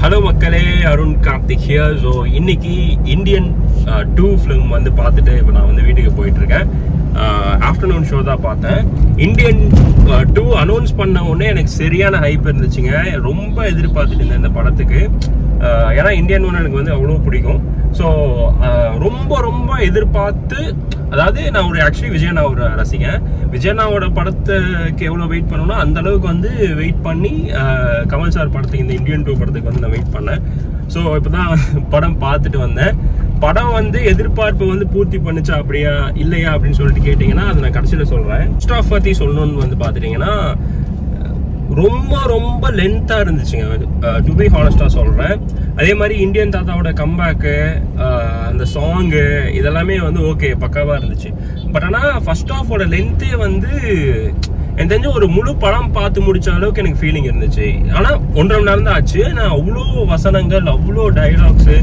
hello மக்களே Arun Karthik here so இன்னைக்கு Indian two film வந்து பார்த்துட்டு இப்போ நான் வந்து வீட்டுக்கு போயிட்டு இருக்கேன் ஆஃப்டர்நூன் ஷோ தான் பார்த்தேன் இந்தியன் டூ அனௌன்ஸ் பண்ண உடனே எனக்கு சரியான ஹைப் இருந்துச்சுங்க ரொம்ப எதிர்பார்த்துட்டு இருந்தேன் இந்த படத்துக்கு ஆஹ் ஏன்னா இந்தியன் ஒன் எனக்கு வந்து அவ்வளோ பிடிக்கும் ஸோ ரொம்ப ரொம்ப எதிர்பார்த்து அதாவது நான் ஒரு ஆக்சுவலி விஜயண்ணா ஒரு ரசிகன் விஜயண்ணாவோட படத்துக்கு எவ்வளோ வெயிட் பண்ணணும் அந்த அளவுக்கு வந்து வெயிட் பண்ணி ஆஹ் கமல் சார் படத்துக்கு இந்த இந்தியன் டூ படத்துக்கு வந்து நான் வெயிட் பண்ணேன் ஸோ இப்போ தான் படம் பார்த்துட்டு வந்தேன் படம் வந்து எதிர்பார்ப்பு வந்து பூர்த்தி பண்ணுச்சா அப்படியா இல்லையா அப்படின்னு சொல்லிட்டு கேட்டிங்கன்னா அதை நான் கடைசியில் சொல்கிறேன் ஸ்டாஃப் பற்றி சொல்லணும்னு வந்து பார்த்துட்டிங்கன்னா ரொம்ப ரொம்ப லென்த்தாக இருந்துச்சுங்க டு பி ஹானஸ்டாக சொல்கிறேன் அதே மாதிரி இந்தியன் தாத்தாவோட கம்பேக்கு அந்த சாங்கு இதெல்லாமே வந்து ஓகே பக்காவாக இருந்துச்சு பட் ஆனால் ஃபர்ஸ்ட் ஆஃபோட லென்த்தே வந்து எனக்கு தெரிஞ்ச ஒரு முழு படம் பார்த்து முடிச்ச அளவுக்கு எனக்கு ஃபீலிங் இருந்துச்சு ஆனால் ஒன்றரை மணி நேரம் தான் ஆச்சு நான் அவ்வளோ வசனங்கள் அவ்வளோ டைலாக்ஸு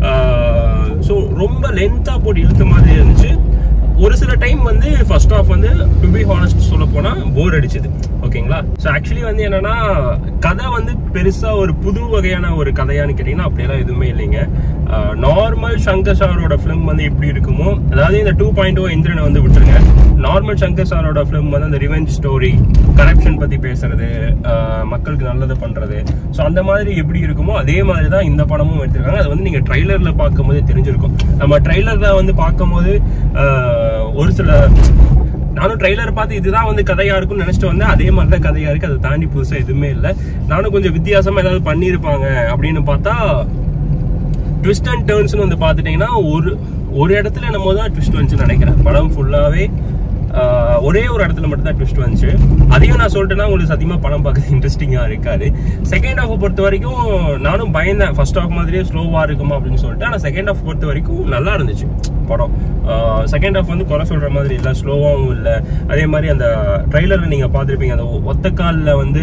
ஸோ ரொம்ப லென்த்தாக போட்டு இழுத்த மாதிரி இருந்துச்சு ஒரு சில டைம் வந்து ஃபர்ஸ்ட் ஆஃப் வந்து டு பி ஹானஸ்ட் சொல்ல போனா போர் அடிச்சது ஓகேங்களா ஸோ ஆக்சுவலி வந்து என்னன்னா கதை வந்து பெருசா ஒரு புது வகையான ஒரு கதையான்னு கேட்டீங்கன்னா அப்படியெல்லாம் எதுவுமே இல்லைங்க நார்மல் சங்கர் சாரோட ஃபிலிம் வந்து எப்படி இருக்குமோ அதாவது இந்த டூ பாயிண்ட் ஓ இந்திரனை வந்து விட்டுருங்க நார்மல் சங்கர் சாரோட ஃபிலிம் வந்து அந்த ரிவெஞ்ச் ஸ்டோரி கரப்ஷன் பத்தி பேசுறது ஆஹ் மக்களுக்கு நல்லது பண்றது ஸோ அந்த மாதிரி எப்படி இருக்குமோ அதே மாதிரி தான் இந்த படமும் எடுத்திருக்காங்க அது வந்து நீங்க ட்ரைலர்ல பார்க்கும்போதே தெரிஞ்சிருக்கும் நம்ம ட்ரைலர்ல வந்து பார்க்கும்போது ஆஹ் ஒரு சில நானும் ட்ரைலர் பார்த்து இதுதான் வந்து கதையா இருக்கும்னு நினைச்சிட்டு வந்தேன் அதே மாதிரி தான் கதையா இருக்கு அதை தாண்டி புதுசா எதுவுமே இல்லை நானும் கொஞ்சம் வித்தியாசமா ஏதாவது பண்ணியிருப்பாங்க அப்படின்னு பார்த்தா ட்விஸ்ட் அண்ட் டேர்ன்ஸ்னு வந்து பார்த்துட்டிங்கன்னா ஒரு ஒரு இடத்துல என்னமோ தான் ட்விஸ்ட் வந்துச்சுன்னு நினைக்கிறேன் படம் ஃபுல்லாகவே ஒரே ஒரு இடத்துல மட்டும் தான் ட்விஸ்ட் வந்துச்சு அதையும் நான் சொல்லிட்டேன்னா உங்களுக்கு சத்தியமாக படம் பார்க்கறது இன்ட்ரெஸ்டிங்காக இருக்காது செகண்ட் ஹாஃபை பொறுத்த வரைக்கும் நானும் பயந்தேன் ஃபர்ஸ்ட் ஹாஃப் மாதிரியே ஸ்லோவாக இருக்குமா அப்படின்னு சொல்லிட்டு ஆனால் செகண்ட் ஹாஃப் பொறுத்த வரைக்கும் நல்லா இருந்துச்சு படம் செகண்ட் ஹாஃப் வந்து குறை சொல்கிற மாதிரி இல்லை ஸ்லோவாகவும் இல்லை அதே மாதிரி அந்த ட்ரைலரில் நீங்கள் பார்த்துருப்பீங்க அந்த ஒத்தக்காலில் வந்து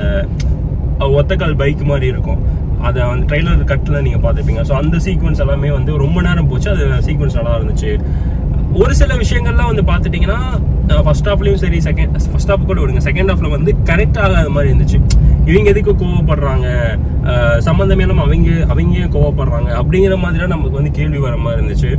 ஒத்தக்கால் பைக் மாதிரி இருக்கும் அதை வந்து ட்ரெய்லர் கட்டில் நீங்கள் பார்த்துருப்பீங்க ஸோ அந்த சீக்வன்ஸ் எல்லாமே வந்து ரொம்ப நேரம் போச்சு அது சீக்வன்ஸ் நல்லா இருந்துச்சு ஒரு சில விஷயங்கள்லாம் வந்து பார்த்துட்டிங்கன்னா ஃபர்ஸ்ட் ஹாஃப்லையும் சரி செகண்ட் ஃபர்ஸ்ட் ஹாஃப் கூட விடுங்க செகண்ட் ஹாஃப்ல வந்து கனெக்ட் ஆகாத மாதிரி இருந்துச்சு இவங்க எதுக்கு கோவப்படுறாங்க சம்மந்தமே நம்ம அவங்க அவங்க ஏன் கோவப்படுறாங்க அப்படிங்கிற மாதிரிலாம் நமக்கு வந்து கேள்வி வர மாதிரி இருந்துச்சு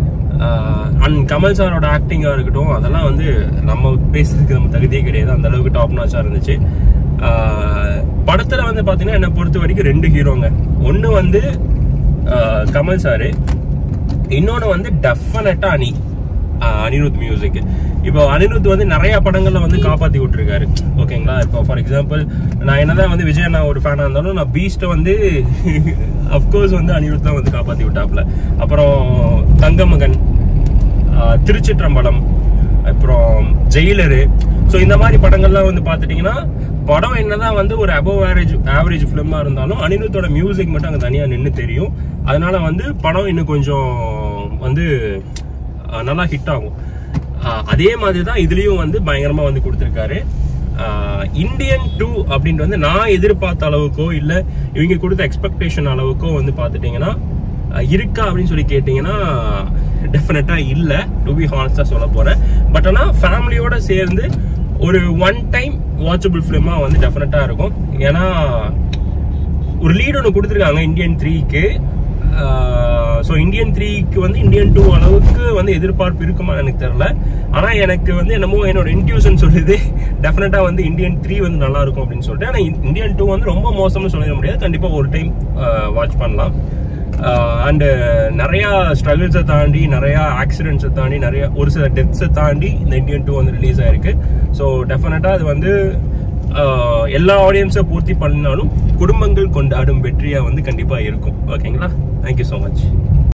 அண்ட் கமல் சாரோட ஆக்டிங்காக இருக்கட்டும் அதெல்லாம் வந்து நம்ம பேசுறதுக்கு நம்ம தகுதியே கிடையாது அந்த அளவுக்கு டாப் நாச்சாக இருந்துச்சு படத்தில் வந்து பார்த்தீங்கன்னா என்னை பொறுத்த வரைக்கும் ரெண்டு ஹீரோங்க ஒன்று வந்து கமல் சாரு இன்னொன்று வந்து டெஃபினட்டாக அனி அனிருத் மியூசிக் இப்போ அனிருத் வந்து நிறைய படங்கள்ல வந்து காப்பாத்தி விட்டுருக்காரு ஓகேங்களா இப்போ ஃபார் எக்ஸாம்பிள் நான் என்னதான் வந்து விஜய் நான் ஒரு ஃபேனாக இருந்தாலும் நான் பீஸ்ட்டை வந்து அஃப்கோர்ஸ் வந்து அனிருத் தான் வந்து காப்பாத்தி விட்டாப்ல அப்புறம் தங்கமகன் திருச்சிற்றம்பலம் அப்புறம் ஜெயிலரு ஸோ இந்த மாதிரி படங்கள்லாம் வந்து பார்த்துட்டிங்கன்னா படம் என்னதான் வந்து ஒரு அபவ் ஆவரேஜ் ஆவரேஜ் ஃபிலிமாக இருந்தாலும் அனிருத்தோட மியூசிக் மட்டும் அங்கே தனியாக நின்று தெரியும் அதனால வந்து படம் இன்னும் கொஞ்சம் வந்து நல்லா ஹிட் ஆகும் அதே மாதிரி தான் இதுலேயும் வந்து பயங்கரமாக வந்து கொடுத்துருக்காரு இந்தியன் டூ அப்படின்ட்டு வந்து நான் எதிர்பார்த்த அளவுக்கோ இல்லை இவங்க கொடுத்த எக்ஸ்பெக்டேஷன் அளவுக்கோ வந்து பார்த்துட்டிங்கன்னா இருக்கா அப்படின்னு சொல்லி கேட்டிங்கன்னா டெஃபினட்டாக இல்லை டு பி ஹானஸ்டாக சொல்ல போகிறேன் பட் ஆனால் ஃபேமிலியோட சேர்ந்து ஒரு ஒன் டைம் வாட்சபிள் ஃபிலிமாக வந்து டெஃபினட்டாக இருக்கும் ஏன்னா ஒரு லீட் ஒன்று கொடுத்துருக்காங்க இந்தியன் த்ரீக்கு ஸோ இந்தியன் த்ரீக்கு வந்து இந்தியன் டூ அளவுக்கு வந்து எதிர்பார்ப்பு இருக்குமா எனக்கு தெரில ஆனால் எனக்கு வந்து என்னமோ என்னோட இன்ட்யூஷன் சொல்லுது டெஃபினட்டாக வந்து இந்தியன் த்ரீ வந்து நல்லா இருக்கும் அப்படின்னு சொல்லிட்டு ஆனால் இந்தியன் டூ வந்து ரொம்ப மோசம்னு சொல்லிட முடியாது கண்டிப்பாக ஒரு டைம் வாட்ச் பண்ணலாம் அண்டு நிறையா ஸ்ட்ரகிள்ஸை தாண்டி நிறையா ஆக்சிடென்ட்ஸை தாண்டி நிறைய ஒரு சில டெத்ஸை தாண்டி இந்த இந்தியன் டூ வந்து ரிலீஸ் ஆயிருக்கு ஸோ டெஃபினட்டாக அது வந்து எல்லா ஆடியன்ஸை பூர்த்தி பண்ணினாலும் குடும்பங்கள் கொண்டாடும் வெற்றியாக வந்து கண்டிப்பாக இருக்கும் ஓகேங்களா தேங்க்யூ ஸோ மச்